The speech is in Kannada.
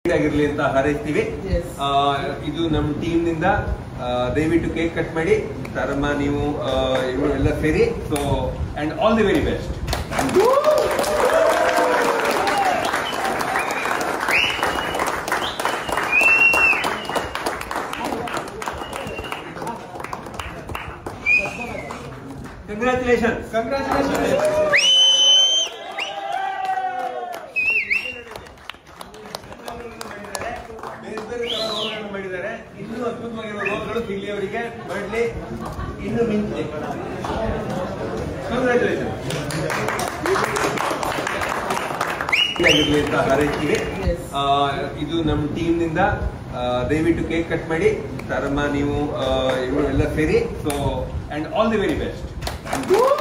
ಆಗಿರ್ಲಿ ಅಂತ ಹಾರೈಸ್ತೀವಿ Yes. ಆ, ಇದು ನಮ್ಮ ಟೀಮ್ ನಿಂದ ಆ, ದಯವಿಟ್ಟು ಕೇಕ್ ಕಟ್ ಮಾಡಿ ತರಮ್ಮ ನೀವು ಆ, ಇವ್ರು ಎಲ್ಲ ಸೇರಿ so and all the very best congratulation ಬೇರೆ ಬೇರೆ ತರ ರೋಗಗಳನ್ನು ಮಾಡಿದ್ದಾರೆ ಇನ್ನೂ ಅದ್ಭುತವಾಗಿರುವ ರೋಗಗಳು ಸಿಗ್ಲಿ ಅವರಿಗೆ ಮಾಡಲಿ ಇನ್ನು ಮಿಂಚಿ ಕಂಗ್ರ್ಯಾಚುಲೇಷನ್ ಆಗಿರ್ಲಿ ಅಂತ ಹಾರೈಸ್ತೀವಿ Yes. ಆ, ಇದು ನಮ್ಮ ಟೀಮ್ ನಿಂದ ಆ, ದಯವಿಟ್ಟು ಕೇಕ್ ಕಟ್ ಮಾಡಿ ತರಮ್ಮ ನೀವು ಆ, ಇವ್ರು ಎಲ್ಲ ಸೇರಿ so and all the very best